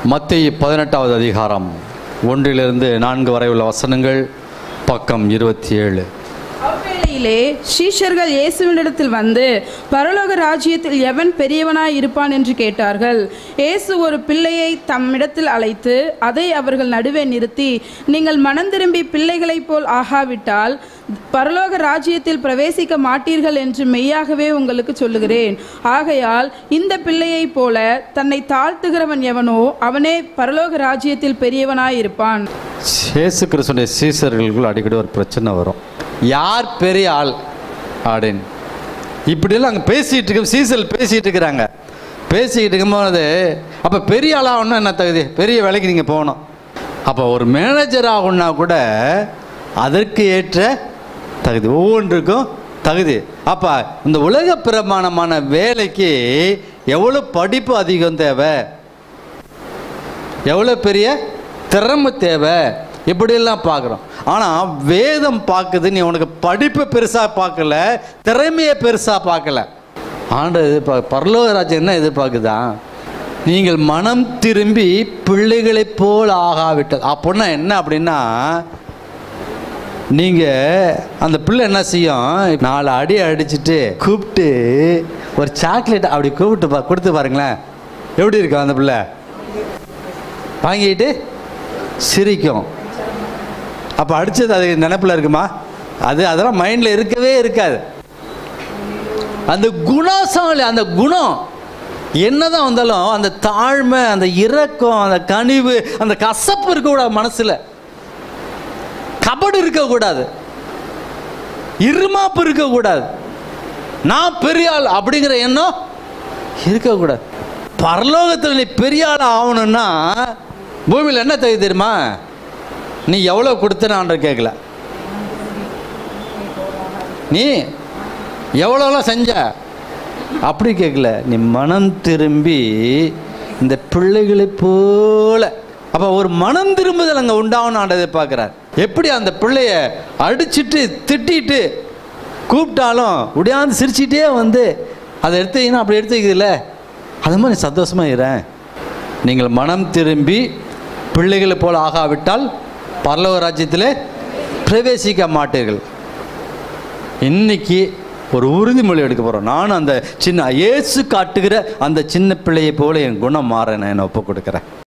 மத்திய பதினெட்டாவது அதிகாரம் ஒன்றிலிருந்து நான்கு வரை உள்ள வசனங்கள் பக்கம் இருபத்தி ஏழு அவ்வேளையிலே சீஷர்கள் இயேசுவினிடத்தில் வந்து பரலோக ராஜ்யத்தில் எவன் பெரியவனாய் இருப்பான் என்று கேட்டார்கள் இயேசு ஒரு பிள்ளையை தம்மிடத்தில் அழைத்து அதை அவர்கள் நடுவே நிறுத்தி நீங்கள் மனம் திரும்பி பிள்ளைகளைப் போல் ஆகாவிட்டால் பரலோக ராஜ்யத்தில் பிரவேசிக்க மாட்டீர்கள் என்று மெய்யாகவே உங்களுக்கு சொல்லுகிறேன் ஆகையால் இந்த பிள்ளையைப் போல தன்னை தாழ்த்துகிறவன் எவனோ அவனே பரலோக ராஜ்யத்தில் பெரியவனாய் இருப்பான் இயேசு கிறிஸ்துடைய சீசர்களுக்குள் அடிக்கடி ஒரு பிரச்சனை வரும் யார் பெரிய ஆள் அப்படின்னு இப்படியெல்லாம் அங்கே பேசிகிட்டு இருக்க சீசல் பேசிகிட்டு இருக்கிறாங்க பேசிக்கிட்டு இருக்கும்போது அப்போ பெரிய ஆளாகணும்னா என்ன தகுதி பெரிய வேலைக்கு நீங்கள் போகணும் அப்போ ஒரு மேனேஜர் ஆகணும்னா கூட அதற்கு ஏற்ற தகுதி ஒவ்வொன்றுக்கும் தகுதி அப்போ இந்த உலக பிரமாணமான வேலைக்கு எவ்வளோ படிப்பு அதிகம் தேவை எவ்வளோ பெரிய திறமை தேவை இப்படியெல்லாம் பார்க்குறோம் ஆனால் வேதம் பார்க்குது நீ உனக்கு படிப்பை பெருசாக பார்க்கல திறமையை பெருசாக பார்க்கல ஆண்டு எதிர்பார்க்க பரலோக ராஜ்யம் என்ன எதிர்பார்க்குதா நீங்கள் மனம் திரும்பி பிள்ளைகளைப் போல் ஆகாவிட்டது அப்படின்னா என்ன அப்படின்னா நீங்கள் அந்த பிள்ளை என்ன செய்யும் நாலு அடி அடிச்சுட்டு கூப்பிட்டு ஒரு சாக்லேட் அப்படி கூப்பிட்டு பா கொடுத்து பாருங்களேன் எப்படி இருக்கும் அந்த பிள்ளை வாங்கிட்டு சிரிக்கும் அப்போ அடித்தது அது நினப்பில் இருக்குமா அது அதெல்லாம் மைண்டில் இருக்கவே இருக்காது அந்த குணசாலி அந்த குணம் என்னதான் வந்தாலும் அந்த தாழ்மை அந்த இரக்கம் அந்த கனிவு அந்த கசப்பு இருக்கக்கூடாது மனசில் கபடு இருக்கக்கூடாது இருமாப்பு இருக்கக்கூடாது நான் பெரிய ஆள் அப்படிங்கிற எண்ணம் இருக்கக்கூடாது பரலோகத்தில் நீ பெரிய ஆள் ஆகணும்னா பூமியில் என்ன தகுதி தெரியுமா நீ எவ்வளோ கொடுத்தனான்ற கேட்கல நீ எவ்வளோலாம் செஞ்ச அப்படி கேட்கல நீ மனம் திரும்பி இந்த பிள்ளைகளைப் போல அப்போ ஒரு மனம் திரும்புதல் அங்கே உண்டாகணும் ஆண்டதை பார்க்குறார் எப்படி அந்த பிள்ளைய அடிச்சிட்டு திட்டிட்டு கூப்பிட்டாலும் உடையாந்து சிரிச்சிட்டே வந்து அதை எடுத்தீங்கன்னா அப்படி எடுத்துக்குதுல்ல அது மாதிரி சந்தோஷமாக இருறேன் நீங்கள் மனம் திரும்பி பிள்ளைகளைப் போல ஆகாவிட்டால் பரலோக ராஜ்யத்தில் பிரவேசிக்க மாட்டீர்கள் இன்னைக்கு ஒரு உறுதிமொழி எடுக்க போகிறோம் நானும் அந்த சின்ன இயேசு காட்டுகிற அந்த சின்ன பிள்ளையை போல என் குணம் மாற நான் ஒப்பு கொடுக்குறேன்